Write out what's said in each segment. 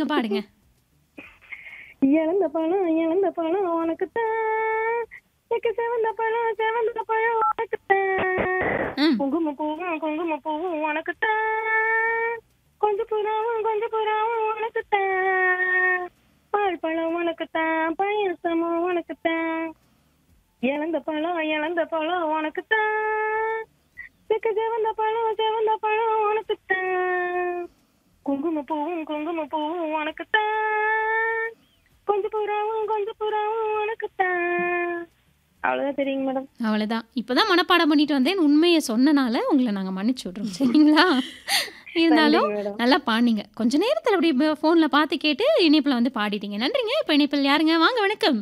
பாடுங்க பாடுங்க இழந்த பழம் இழந்த பழம் உனக்கு செவந்த பழம் செவந்த பழம் உனக்கு ம். குங்கும பூவும் குங்கும பூவும் உனக்கு கொஞ்ச புறாவும் கொஞ்ச புறாவும் உனக்கு பால் பழம் உனக்கு பாயசமும் உனக்கு இழந்த பழம் இழந்த பழம் உனக்கு செக்க செவந்த பழம் செவந்த பழம் உனக்கு குங்கும பூவும் குங்கும பூவும் உனக்கு கொஞ்ச புறாவும் கொஞ்ச புறாவும் உனக்கு அவ்வளவுதான் தெரியுங்க மேடம் அவ்வளவுதான் இப்பதான் மனப்பாடம் பண்ணிட்டு வந்தேன் உண்மையை சொன்னனால உங்களை நாங்க மன்னிச்சு விடுறோம் சரிங்களா இருந்தாலும் நன்றிங்க மேடம் நல்லா பாடிங்க கொஞ்ச நேரத்துல அப்படி போன்ல பார்த்து கேட்டு இணைப்புல வந்து பாடிட்டீங்க நன்றிங்க இப்ப இணைப்பில் யாருங்க வாங்க வணக்கம்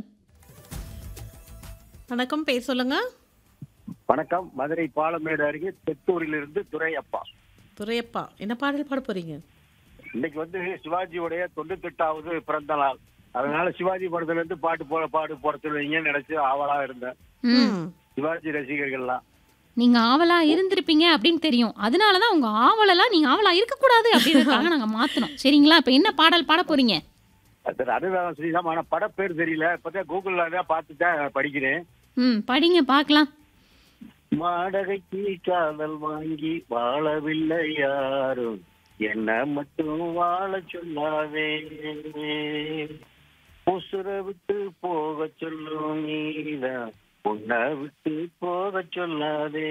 வணக்கம் பேர் சொல்லுங்க வணக்கம் மதுரை பாலமேடு அருகே தெத்தூரிலிருந்து துரையப்பா துரையப்பா என்ன பாடல் பாட போறீங்க இன்னைக்கு வந்து சிவாஜியுடைய தொண்ணூத்தெட்டாவது பிறந்த நாள் அதனால சிவாஜி படத்துல இருந்து பாட்டு போட பாடு போட சொல்லுவீங்கன்னு நினைச்சு ஆவலா இருந்தேன் ம். ம். சிவாஜி ரசிகர்கள்லாம் நீங்க ஆவலா இருந்திருப்பீங்க அப்படின்னு தெரியும் அதனாலதான் உங்க ஆவலெல்லாம் நீங்க ஆவலா இருக்கக்கூடாது அப்படின்றதுக்காக நாங்க மாத்தணும் சரிங்களா இப்ப என்ன பாடல் பாட போறீங்க அது அனுராதம் ஸ்ரீராம் ஆனா படப்பேர் தெரியல இப்பதான் கூகுள்ல தான் பார்த்துதான் படிக்கிறேன் ம் படிங்க பார்க்கலாம் வாடகைக்கு காதல் வாங்கி வாழவில்லை யாரும் என்ன மட்டும் வாழ சொல்லாதே உசுர விட்டு போக சொல்லும் நீதான் உன்னை விட்டு போக சொல்லாதே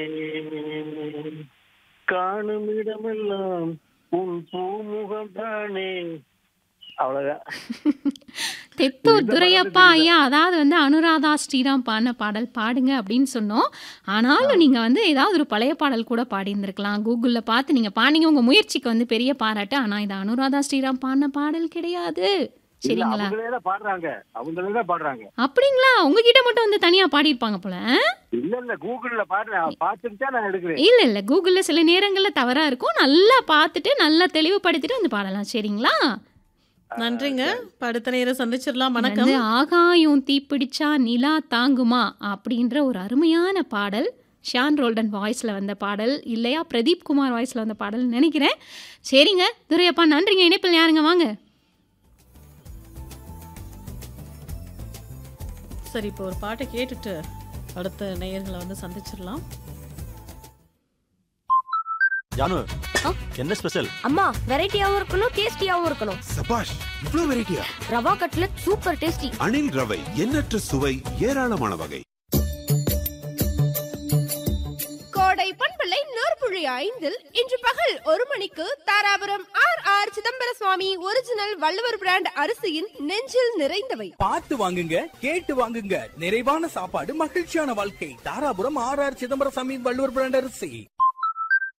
காணும் இடமெல்லாம் உன் பூமுகம் தானே அவ்வளவுதான் தெத்தூர் இந்த துரையப்பா பாடல் ஐயா அதாவது வந்து அனுராதா ஸ்ரீராம் பாடின பாடல் பாடுங்க அப்படின்னு சொன்னோம் ஆனாலும் நீங்க வந்து ஏதாவது ஒரு பழைய பாடல் கூட பாடியிருந்திருக்கலாம் கூகுள்ல பார்த்து நீங்க பாடிங்க உங்க முயற்சிக்கு வந்து பெரிய பாராட்டு ஆனா இது அனுராதா ஸ்ரீராம் பாடின பாடல் கிடையாது இல்ல, சரிங்களா அவங்களே தான் பாடுறாங்க அவங்களே தான் பாடுறாங்க அப்படிங்களா உங்ககிட்ட மட்டும் வந்து தனியா பாடியிருப்பாங்க போல இல்ல இல்ல கூகுள்ல பாடுறேன் பார்த்துட்டு தான் நான் எடுக்கிறேன் இல்ல இல்ல கூகுள்ல சில நேரங்கள்ல தவறா இருக்கும் நல்லா பார்த்துட்டு நல்லா தெளிவுபடுத்திட்டு வந்து பாடலாம் சரிங்களா நன்றிங்க இப்ப அடுத்த நேரம் சந்திச்சிடலாம் வணக்கம் வந்து ஆகாயம் தீப்பிடிச்சா நிலா தாங்குமா அப்படின்ற ஒரு அருமையான பாடல் ஷான் ரோல்டன் வாய்ஸில் வந்த பாடல் இல்லையா பிரதீப் குமார் வாய்ஸில் வந்த பாடல் நினைக்கிறேன் சரிங்க துரையப்பா நன்றிங்க இணைப்பில் யாருங்க வாங்க சரி இப்போ ஒரு பாட்டை கேட்டுட்டு அடுத்த நேயர்களை வந்து சந்திச்சிடலாம் ஜானு ஆ? என்ன ஸ்பெஷல் அம்மா வெரைட்டியாவும் இருக்கணும் டேஸ்டியாவும் இருக்கணும் சபாஷ் இவ்ளோ வெரைட்டியா rava cutlet super tasty Anil ரவை எண்ணற்ற சுவை ஏராளமான வகை கோடை பண்பலை நூற்புழி ஐந்தில் இன்று பகல் ஒரு மணிக்கு Dharapuram R R Chidambara Swami original Valluvar brand அரிசியின் நெஞ்சில் நிறைந்தவை பார்த்து வாங்குங்க கேட்டு வாங்குங்க நிறைவான சாப்பாடு மகிழ்ச்சியான வாழ்க்கை தாராபுரம் ஆர் ஆர் சிதம்பரம் சாமி வள்ளுவர் பிராண்ட் அரிசி